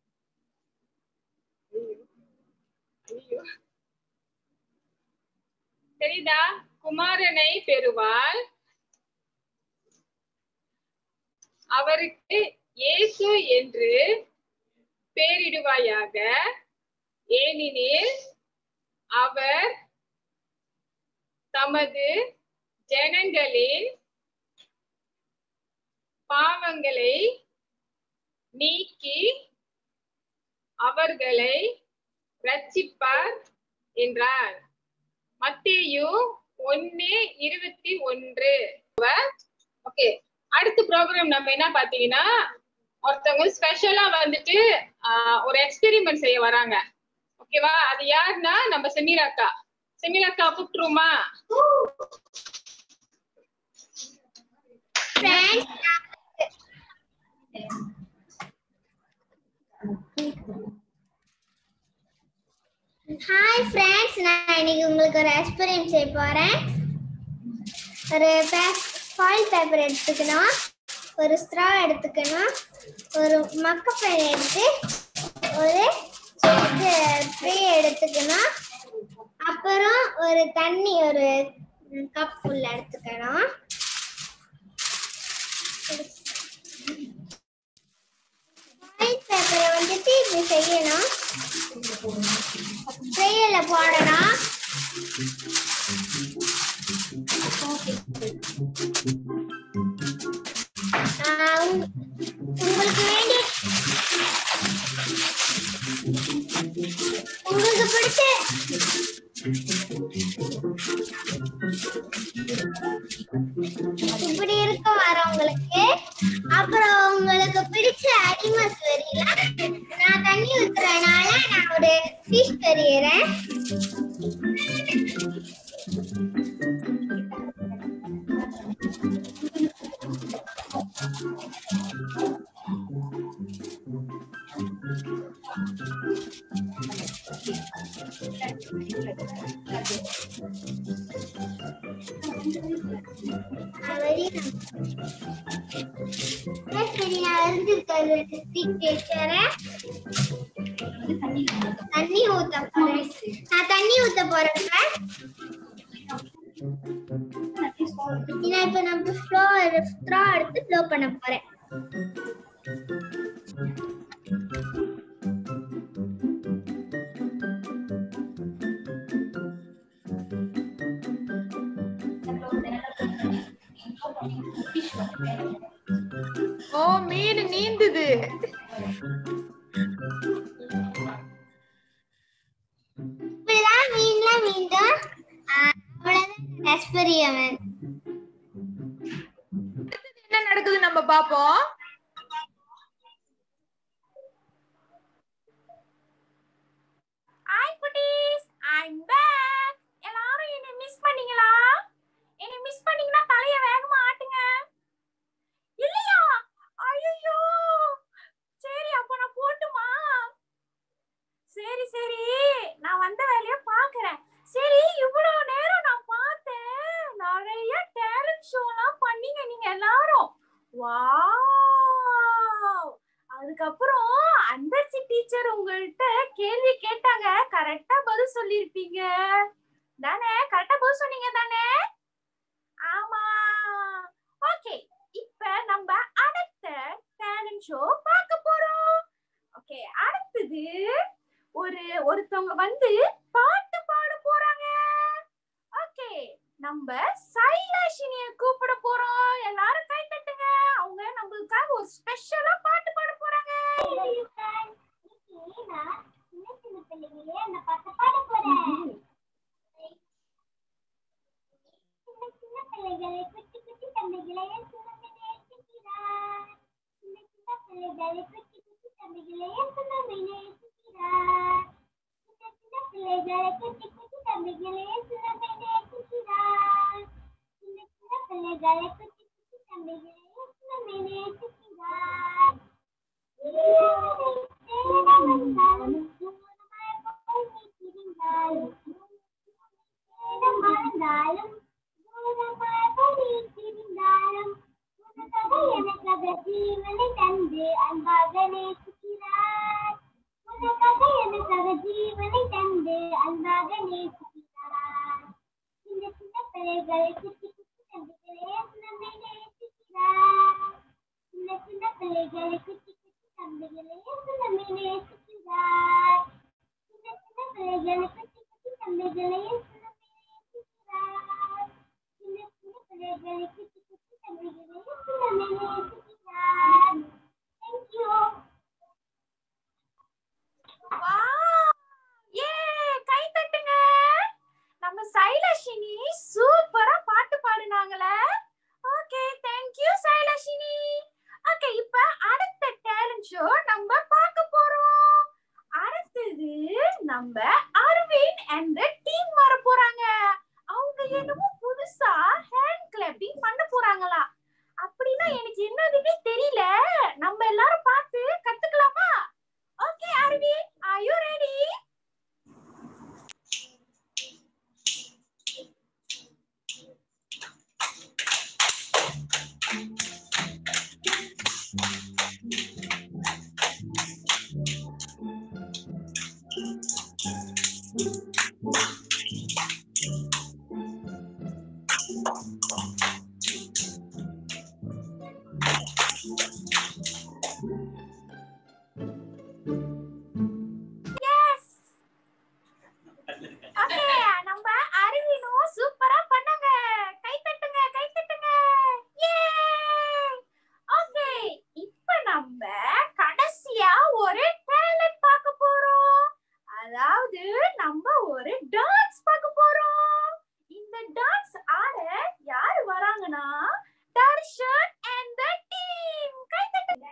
ஐயோ. தெரியுதா குமாரனை பெறுவாள் அவருக்கு இயேசு என்று பெயரிடுவாயாக ஏனெனில் அவர் தமது ஜனங்களின் பாவங்களை நீக்கி அவர்களை ரட்சிப்பார் என்றார் மத்தேயு ஒன்னு இருபத்தி ஒன்று ஓகே அடுத்த ப்ரோக்ராம் நம்ம என்ன பாத்தீங்கன்னா ஒருத்தவங்க ஸ்பெஷலா வந்துட்டு ஆஹ், ஒரு எக்ஸ்பெரிமெண்ட் செய்ய வராங்க ஓகேவா அது யாருன்னா நம்ம செமீராக்கா செமீராக்கா கூப்பிட்டுருமா ஹாய் ஃப்ரெண்ட்ஸ் நான் இன்னைக்கு உங்களுக்கு ஒரு எக்ஸ்பீரியன்ஸ் செய்ய போகிறேன் ஒரு ஃபாயில் பேப்பர் எடுத்துக்கணும் ஒரு ஸ்ட்ரா எடுத்துக்கணும் ஒரு மக்கப்பெண் எடுத்து ஒரு இது ட்ரே எடுத்துக்கணும் அப்புறம் ஒரு தண்ணி ஒரு கப் ஃபுல் எடுத்துக்கணும் ஃபாயில் பேப்பரை வந்துட்டு இப்படி செய்யணும் ட்ரேல போடணும் ஆஹ் உங்க- உங்களுக்கு வேண்டிய உங்களுக்கு பிடிச்ச இப்படி இருக்கும் வரவங்களுக்கு அப்புறம் உங்களுக்கு பிடிச்ச அனிமல்ஸ் வரீங்களா நான் தண்ணி ஊத்துறதுனால நான் ஒரு ஃபிஷ் கறியறேன் சரி நான் வந்து ஸ்டிக் தேய்ச்சறேன் தண்ணி ஊத்த போறேன் நான் தண்ணி ஊத்த போறேன் நான் இப்ப நம்ம ஃப்ளோ ஸ்ட்ரா எடுத்து ஃப்ளோ பண்ண போறேன் ஓ மீன் நீந்துது இப்படிதான் மீன்லாம் மீண்டும் அவ்வளவுதான் எக்ஸ்பெரியமெண்ட் என்ன நடக்குது நம்ம பாப்போம் ஹாய் குட்டீஸ் ஐம் பேக் எல்லாரும் என்ன மிஸ் பண்ணீங்களா என்ன மிஸ் பண்ணீங்கன்னா தலைய வேகமா ஆட்டுங்க இல்லையா ஐயோ சரி அப்ப நான் போட்டுமா சரி சரி நான் வந்த வேலைய பாக்குறேன் சரி இவ்வளவு நேரம் நான் பார்த்தேன் நிறைய டேலண்ட் ஷோலாம் பண்ணீங்க நீங்க எல்லாரும் வாவ் அதுக்கப்புறம் அன்பர்சி டீச்சர் உங்கள்கிட்ட கேள்வி கேட்டாங்க கரெக்டா பதில் சொல்லிருப்பீங்க தானே கரெக்டா பதில் சொன்னீங்க தானே ஆமா ஓகே இப்ப நம்ம அடுத்த டேலண்ட் ஷோ பார்க்க போறோம் ஓகே அடுத்தது ஒரு ஒருத்தவங்க வந்து பாட்டு பாட போறாங்க ஓகே நம்ம சைலாஷினிய கூப்பிட போறோம் எல்லாரும் கை தட்டுங்க அவங்க நம்மளுக்கு உங்களுக்காக ஒரு ஸ்பெஷலா பாட்டு பாட போறாங்க ஜீவனை தந்து அன்பாக நேசிக்கிறார் உனக்காக எனக்காக ஜீவனை தந்து அன்பாக நேசிக்கிறார் இந்த சின்ன பிள்ளைகளை குட்டி குட்டி தம்பிகளே நம்மை நேசிக்கிறார் இந்த சின்ன பிள்ளைகளை குட்டி குட்டி தம்பிகளே நம்மை நேசிக்கிறார் இந்த சின்ன பிள்ளைகளை குட்டி குட்டி தம்பிகளே நம்மை நேசிக்கிறார் இந்த சின்ன பிள்ளைகளை குட்டி குட்டி தம்பிகளே நம்மை நேசிக்கிறார் Thank you. ஏ கை தட்டுங்க நம்ம சைலஷினி சூப்பரா பாட்டு பாடுனாங்களே okay thank you Sailashini okay இப்ப அடுத்த டேலண்ட் ஷோ நம்ம பார்க்க போறோம் அடுத்தது நம்ம அரவிந்த் அண்ட் டீம் வர போறாங்க அவங்க என்னமோ புதுசா ஹேண்ட் கிளப்பிங் பண்ண போறாங்களா அப்படின்னா எனக்கு என்னதுன்னே தெரியல நம்ம எல்லாரும் பார்த்து கத்துக்கலாமா okay Aravind are you ready yes okay நம்ம அரவினும் சூப்பரா பண்ணாங்க கை தட்டுங்க கை தட்டுங்க ஏ ஓகே இப்போ நம்ம கடைசியா ஒரு டேலண்ட் பார்க்க போறோம் அதாவது நம்ம ஒரு டான்ஸ் பார்க்க போறோம் இந்த டான்ஸ் ஆட யார் வராங்கன்னா தர்ஷன் அண்ட் தி டீம் கை தட்டுங்க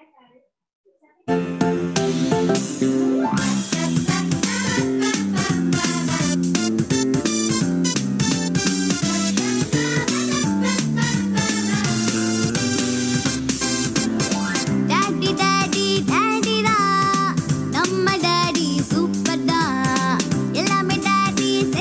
டாடி டாடி டாடி தான் நம்ம டாடி சூப்பர் தான் எல்லாமே டாடி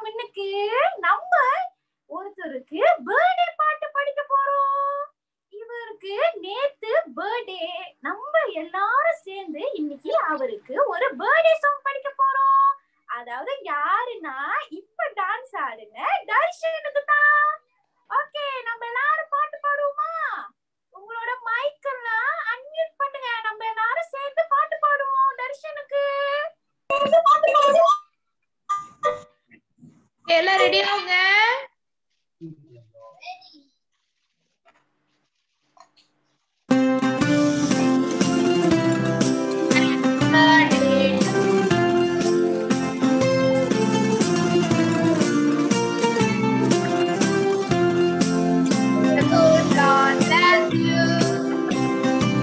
இன்னைக்கு நம்ம ஒருத்தருக்கு பர்த்டே பாட்டு படிக்க போறோம் இவருக்கு நேத்து பர்த்டே நம்ம எல்லாரும் சேர்ந்து இன்னைக்கு அவருக்கு ஒரு பர்த்டே சாங் படிக்க போறோம் அதாவது யாருன்னா இப்ப டான்ஸ் ஆடுங்க தர்ஷனுக்கு தான் ஓகே நம்ம எல்லாரும் பாட்டு பாடுவோமா உங்களோட மைக்கெல்லாம் அன்மியூட் பண்ணுங்க நம்ம எல்லாரும் சேர்ந்து பாட்டு பாடுவோம் தர்ஷனுக்கு சேர்ந்து பாட்டு பாடுவோம் எல்லாம் ரெடி ஆகுங்க God bless you.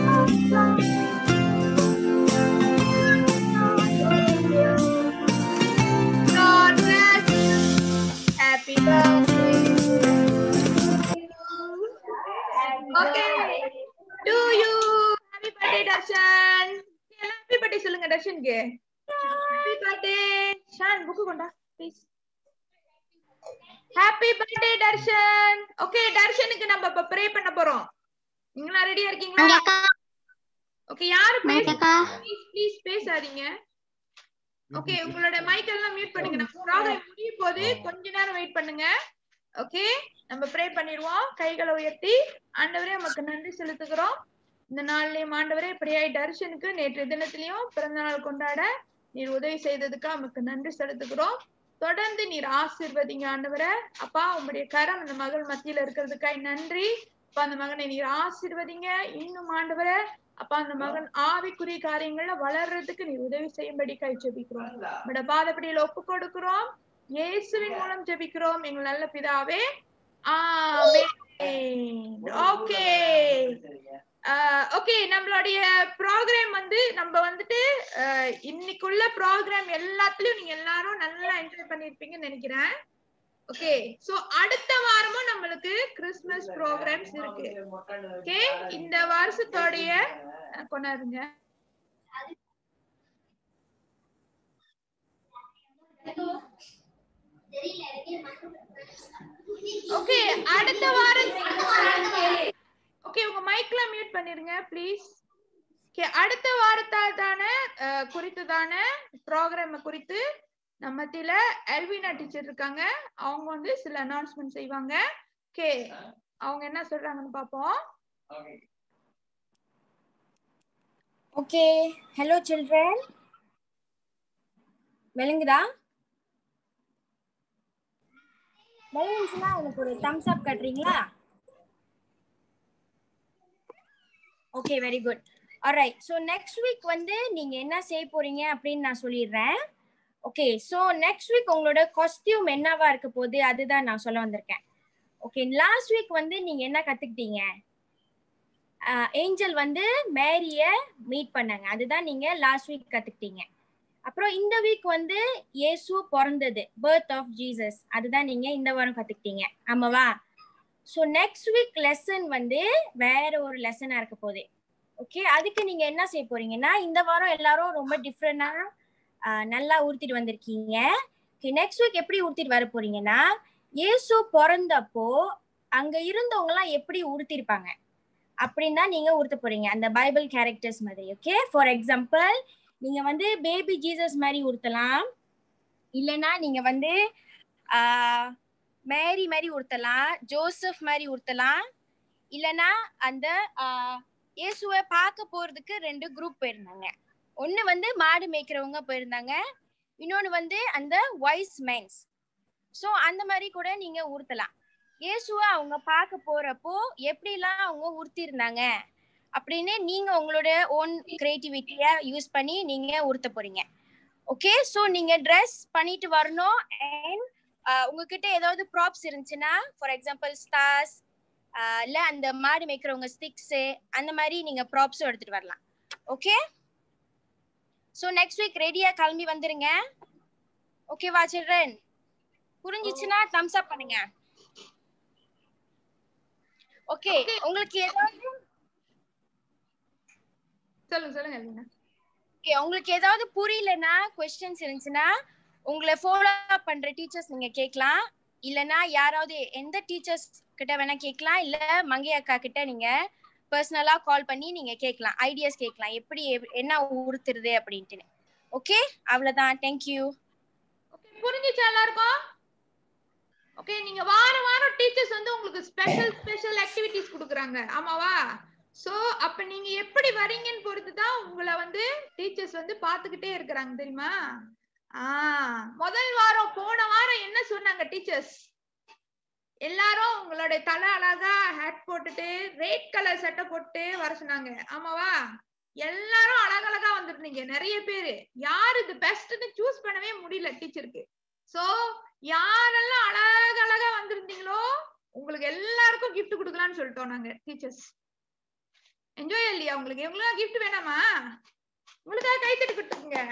God bless you. Happy birthday. Okay. To you. Happy birthday, Darshan. எல்லாம் happy birthday சொல்லுங்க தர்ஷனுக்கு happy birthday ஷான் புக்கு கொண்டா please happy birthday Darshan okay தர்ஷனுக்கு நம்ம இப்ப ப்ரே பண்ண போறோம் நீங்களா ரெடியா இருக்கீங்களா ஓகே யாரு பேச ப்ளீஸ் ப்ளீஸ் பேசாதீங்க ஓகே உங்களோட மைக் எல்லாம் மியூட் பண்ணுங்க நம்ம ப்ரோகிராம் முடிய போது கொஞ்ச நேரம் வெயிட் பண்ணுங்க ஓகே நம்ம ப்ரே பண்ணிடுவோம் கைகளை உயர்த்தி ஆண்டவரே நமக்கு நன்றி செலுத்துகிறோம் இந்த நாள்லயும் ஆண்டவரே இப்படியாய் தர்ஷனுக்கு நேற்று தினத்திலையும் பிறந்த நாள் கொண்டாட நீர் உதவி செய்ததுக்கு நமக்கு நன்றி செலுத்துகிறோம் தொடர்ந்து நீர் ஆசீர்வதிங்க ஆண்டவரே அப்பா உங்களுடைய கரம் அந்த மகள் மத்தியில இருக்கிறதுக்காய் நன்றி அப்பா அந்த மகனை நீர் ஆசீர்வதிங்க இன்னும் ஆண்டவரே அப்பா அந்த மகன் ஆவிக்குரிய காரியங்கள்ல வளர்றதுக்கு நீர் உதவி செய்யும்படி கை ஜெபிக்கிறோம் உங்களோட பாதப்படியில ஒப்பு கொடுக்கிறோம் இயேசுவின் மூலம் ஜெபிக்கிறோம் எங்கள் நல்ல பிதாவே ஓகே ஓகே நம்மளுடைய ப்ரோக்ராம் வந்து நம்ம வந்துட்டு அஹ், இன்னைக்குள்ள ப்ரோக்ராம் எல்லாத்துலயும் நீங்க எல்லாரும் நல்லா என்ஜாய் பண்ணிருப்பீங்கன்னு நினைக்கிறேன் ஓகே சோ அடுத்த வாரமும் நம்மளுக்கு கிறிஸ்மஸ் ப்ரோக்ராம்ஸ் இருக்கு ஓகே இந்த வருஷத்தோடைய அஹ், கொண்டாடுங்க ஓகே அடுத்த வாரம் ஓகே உங்க மைக்ல மியூட் பண்ணிருங்க ப்ளீஸ் ஓகே அடுத்த வாரத்தான குறித்ததான ப்ரோக்ராம் குறித்து நம்ம மத்தியில எல்வினா டீச்சர் இருக்காங்க அவங்க வந்து சில அனௌன்ஸ்மெண்ட் செய்வாங்க ஓகே அவங்க என்ன சொல்றாங்கன்னு பாப்போம் ஓகே ஹலோ சில்ட்ரன் விளங்குதா விளங்குச்சுன்னா எனக்கு ஒரு தம்ஸ் அப் கட்டுறீங்களா okay very good alright so next week வந்து நீங்க என்ன செய்ய போறீங்க அப்படின்னு நான் சொல்லிடுறேன் ஓகே ஸோ நெக்ஸ்ட் வீக் உங்களோட காஸ்டியூம் என்னவா இருக்க போகுது அதுதான் நான் சொல்ல வந்திருக்கேன் ஓகே லாஸ்ட் வீக் வந்து நீங்க என்ன கத்துக்கிட்டீங்க ஏஞ்சல் வந்து மேரிய மீட் பண்ணாங்க அதுதான் நீங்க லாஸ்ட் வீக் கத்துக்கிட்டீங்க அப்புறம் இந்த வீக் வந்து இயேசு பிறந்தது பர்த் ஆஃப் ஜீசஸ் அதுதான் நீங்க இந்த வாரம் கத்துக்கிட்டீங்க ஆமாவா ஸோ நெக்ஸ்ட் வீக் லெசன் வந்து வேற ஒரு லெசனா இருக்க போகுது ஓகே அதுக்கு நீங்க என்ன செய்ய போறீங்கன்னா இந்த வாரம் எல்லாரும் ரொம்ப டிஃப்ரெண்டா நல்லா உடுத்திட்டு வந்திருக்கீங்க ஓகே நெக்ஸ்ட் வீக் எப்படி உடுத்திட்டு வர போறீங்கன்னா இயேசு பிறந்தப்போ அங்க இருந்தவங்க எல்லாம் எப்படி உடுத்திருப்பாங்க அப்படின்னு தான் நீங்க உடுத்த போறீங்க அந்த பைபிள் கேரக்டர்ஸ் மாதிரி ஓகே ஃபார் எக்ஸாம்பிள் நீங்க வந்து பேபி ஜீசஸ் மாதிரி உடுத்தலாம் இல்லைன்னா நீங்க வந்து ஆஹ், மேரி மாதிரி உடுத்தலாம் ஜோசப் மாதிரி உடுத்தலாம் இல்லைன்னா அந்த ஆஹ், இயேசுவை பார்க்க போறதுக்கு ரெண்டு குரூப் போயிருந்தாங்க ஒன்னு வந்து மாடு மேய்க்கிறவங்க போயிருந்தாங்க இன்னொன்னு வந்து அந்த வைஸ் மென்ஸ் ஸோ அந்த மாதிரி கூட நீங்க உடுத்தலாம் இயேசுவை அவங்க பார்க்க போறப்போ எப்படிலாம் அவங்க உடுத்திருந்தாங்க அப்படின்னு நீங்க உங்களோட ஓன் கிரியேட்டிவிட்டிய யூஸ் பண்ணி நீங்க உடுத்த போறீங்க ஓகே ஸோ நீங்க ட்ரெஸ் பண்ணிட்டு வரணும் அண்ட் உங்ககிட்ட ஏதாவது ப்ராப்ஸ் இருந்துச்சுன்னா ஃபார் எக்ஸாம்பிள் ஸ்டார்ஸ் இல்ல அந்த மாடு மேய்க்கிறவங்க ஸ்டிக்ஸ் அந்த மாதிரி நீங்க ப்ராப்ஸும் எடுத்துட்டு வரலாம் ஓகே ஸோ நெக்ஸ்ட் வீக் ரெடியா கிளம்பி வந்துருங்க ஓகேவா சில்ட்ரன் புரிஞ்சிச்சுன்னா தம்ஸ் அப் பண்ணுங்க ஓகே உங்களுக்கு ஏதாவது சொல்லுங்க சொல்லுங்க எல்வினா ஓகே உங்களுக்கு ஏதாவது புரியலனா கொஸ்டின்ஸ் இருந்துச்சுன்னா உங்களை ஃபாலோ பண்ற டீச்சர்ஸ் நீங்க கேட்கலாம் இல்லனா யாராவது எந்த டீச்சர்ஸ் கிட்ட வேணா கேட்கலாம் இல்ல மங்கை அக்கா கிட்ட நீங்க பர்சனலா கால் பண்ணி நீங்க கேட்கலாம் ஐடியாஸ் கேட்கலாம் எப்படி எப்- என்ன உறுத்துறது அப்படின்ட்டு ஓகே அவ்வளவுதான் தேங்க்யூ ஓகே புரிஞ்சுச்சா எல்லாருக்கும் ஓகே நீங்க வாரம் வாரம் டீச்சர்ஸ் வந்து உங்களுக்கு ஸ்பெஷல் ஸ்பெஷல் ஆக்டிவிட்டிஸ் கொடுக்குறாங்க ஆமாவா சோ அப்ப நீங்க எப்படி வரீங்கன்னு பொறுத்து தான் உங்களை வந்து டீச்சர்ஸ் வந்து பாத்துக்கிட்டே இருக்கிறாங்க தெரியுமா ஆ முதல் வாரம் போன வாரம் என்ன சொன்னாங்க டீச்சர்ஸ் எல்லாரும் உங்களோட தலை அழகா ஹேட் போட்டுட்டு ரெட் கலர் சட்டை போட்டு வர சொன்னாங்க ஆமாவா எல்லாரும் அழகழகா வந்திருந்தீங்க நிறைய பேரு யார் இது பெஸ்ட்னு சூஸ் பண்ணவே முடியல டீச்சருக்கு சோ யாரெல்லாம் அழகழகா வந்திருந்தீங்களோ உங்களுக்கு எல்லாருக்கும் gift கொடுக்கலாம்னு சொல்லிட்டோம் நாங்க டீச்சர்ஸ் என்ஜாய் இல்லையா உங்களுக்கு உங்களுக்கு gift வேணாமா உங்களுக்காக கைத்தட்டி கொடுத்துருங்க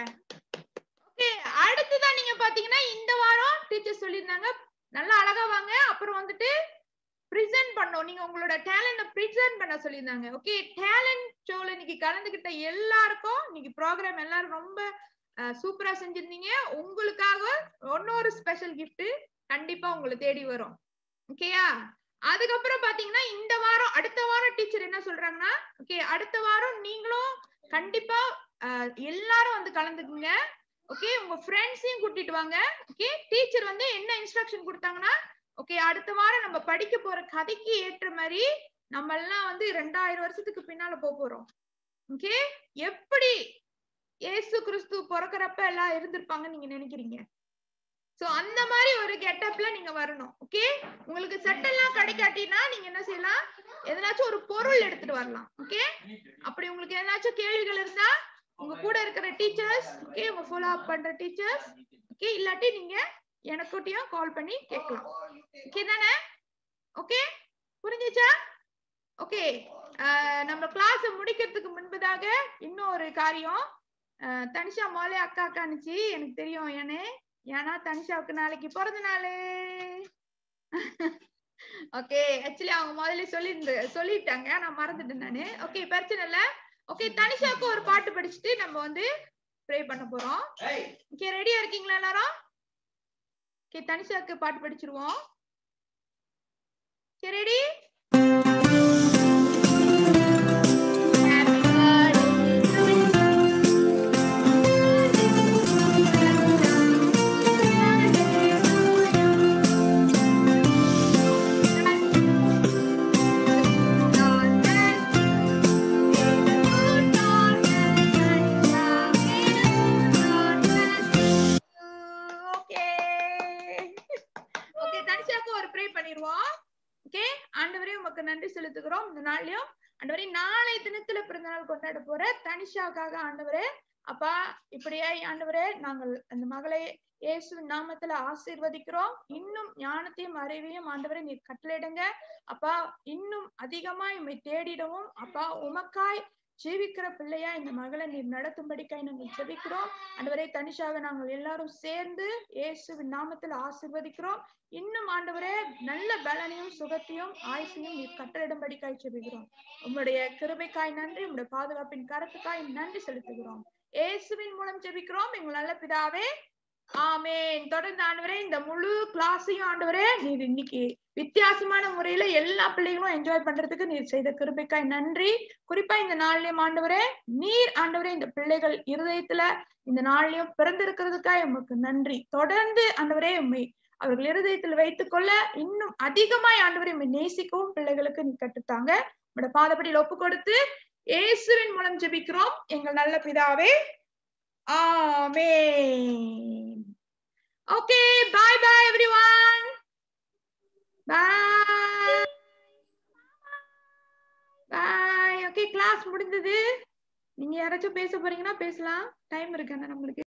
ஓகே அடுத்ததான் நீங்க பாத்தீங்கன்னா இந்த வாரம் டீச்சர்ஸ் சொல்லியிருந்தாங்க நல்லா அழகா வாங்க அப்புறம் வந்துட்டு ப்ரெசென்ட் பண்ணோம் நீங்க உங்களோட டேலண்ட ப்ரெசென்ட் பண்ண சொல்லியிருந்தாங்க ஓகே டேலண்ட் ஷோல இன்னைக்கு கலந்துகிட்ட எல்லாருக்கும் இன்னைக்கு ப்ரோக்ராம் எல்லாரும் ரொம்ப சூப்பரா செஞ்சிருந்தீங்க உங்களுக்காக இன்னொரு ஸ்பெஷல் gift கண்டிப்பா உங்களை தேடி வரும் ஓகேயா அதுக்கப்புறம் பாத்தீங்கன்னா இந்த வாரம் அடுத்த வாரம் டீச்சர் என்ன சொல்றாங்கன்னா ஓகே அடுத்த வாரம் நீங்களும் கண்டிப்பா அஹ், எல்லாரும் வந்து கலந்துக்குங்க ஓகே உங்க ஃப்ரெண்ட்ஸையும் கூட்டிட்டு வாங்க ஓகே டீச்சர் வந்து என்ன இன்ஸ்ட்ரக்ஷன் கொடுத்தாங்கன்னா ஓகே அடுத்த வாரம் நம்ம படிக்க போற கதைக்கு ஏற்ற மாதிரி நம்ம எல்லாம் வந்து ரெண்டாயிரம் வருஷத்துக்கு பின்னால போக போறோம் ஓகே எப்படி இயேசு கிறிஸ்து பிறக்கறப்ப எல்லாம் இருந்திருப்பாங்கன்னு நீங்க நினைக்கிறீங்க சோ அந்த மாதிரி ஒரு கெட்டப்ல நீங்க வரணும் ஓகே உங்களுக்கு சட்டெல்லாம் கிடைக்காட்டினா நீங்க என்ன செய்யலாம் எதனாச்சும் ஒரு பொருள் எடுத்துட்டு வரலாம் ஓகே அப்படி உங்களுக்கு எதனாச்சும் கேள்விகள் இருந்தா உங்க கூட இருக்கிற டீச்சர்ஸ் ஓகே உங்க ஃபாலோ அப் பண்ற டீச்சர்ஸ் ஓகே இல்லாட்டி நீங்க எனக்கிட்டயும் கால் பண்ணி கேட்கலாம் ஓகே தானே ஓகே புரிஞ்சுச்சா ஓகே நம்ம கிளாஸ் முடிக்கிறதுக்கு முன்பதாக இன்னும் ஒரு காரியம் அஹ், தனிஷா மோலே அக்கா அக்கானுச்சு எனக்கு தெரியும் ஏன்னு ஏன்னா தனிஷாவுக்கு நாளைக்கு பிறந்த நாளு ஓகே ஆக்சுவலி அவங்க முதல்ல சொல்லியிருந்து சொல்லிட்டாங்க நான் மறந்துட்டேன் நானு ஓகே பிரச்சனை இல்ல ஓகே தனிஷாவுக்கு ஒரு பாட்டு படிச்சுட்டு நம்ம வந்து ப்ரே பண்ண போறோம் ஓகே ரெடியா இருக்கீங்களா எல்லாரும் ஓகே தனிஷாக்கு பாட்டு படிச்சிருவோம் ஓகே ரெடி ஓகே ஓகே தனிஷாக்கு ஒரு ப்ரே பண்ணிடுவோம் ஓகே ஆண்டவரே உமக்கு நன்றி செலுத்துகிறோம் இந்த நாள்லயும் ஆண்டவரே நாளை தினத்துல பிறந்த நாள் கொண்டாட போற தனிஷாக்காக ஆண்டவரே அப்பா இப்படியே ஆண்டவரே நாங்கள் அந்த மகளை இயேசுவின் நாமத்துல ஆசீர்வதிக்கிறோம் இன்னும் ஞானத்தையும் அறிவையும் ஆண்டவரே நீர் கட்டளையிடுங்க அப்பா இன்னும் அதிகமாய் உம்மை தேடிடவும் அப்பா உமக்காய் ஜீவிக்கிற பிள்ளையா இந்த மகளை நீர் நடத்தும்படிக்காய் நாங்கள் ஜெபிக்கிறோம் ஆண்டவரே தனிஷாவை நாங்கள் எல்லாரும் சேர்ந்து இயேசுவின் நாமத்துல ஆசீர்வதிக்கிறோம் இன்னும் ஆண்டவரே நல்ல பலனையும் சுகத்தையும் ஆயுசையும் நீர் கட்டளிடும்படிக்காய் ஜெபிக்கிறோம் உம்முடைய கிருபைக்காய் நன்றி உம்முடைய பாதுகாப்பின் கருத்துக்காய் நன்றி செலுத்துகிறோம் இயேசுவின் மூலம் ஜெபிக்கிறோம் எங்கள் நல்ல பிதாவே ஆமென் தொடர்ந்து ஆண்டவரே இந்த முழு கிளாஸையும் ஆண்டவரே நீர் இன்னைக்கு வித்தியாசமான முறையில எல்லா பிள்ளைகளும் என்ஜாய் பண்றதுக்கு நீர் செய்த கிருபைக்காய் நன்றி குறிப்பா இந்த நாள்லயும் ஆண்டவரே நீர் ஆண்டவரே இந்த பிள்ளைகள் இருதயத்துல இந்த நாள்லயும் பிறந்திருக்கிறதுக்காய் உமக்கு நன்றி தொடர்ந்து ஆண்டவரே உண்மை அவர்கள் இருதயத்தில் வைத்துக்கொள்ள இன்னும் அதிகமாய் ஆண்டவரை உம்மை நேசிக்கவும் பிள்ளைகளுக்கு நீ கட்டுத்தாங்க உங்களோட பாதப்படியில் ஒப்பு கொடுத்து இயேசுவின் மூலம் ஜெபிக்கிறோம் எங்கள் நல்ல பிதாவே ஆமென் okay bye bye everyone bye bye okay class முடிந்தது நீங்க யாராச்சும் பேச போறீங்கன்னா பேசலாம் டைம் இருக்கு நம்மளுக்கு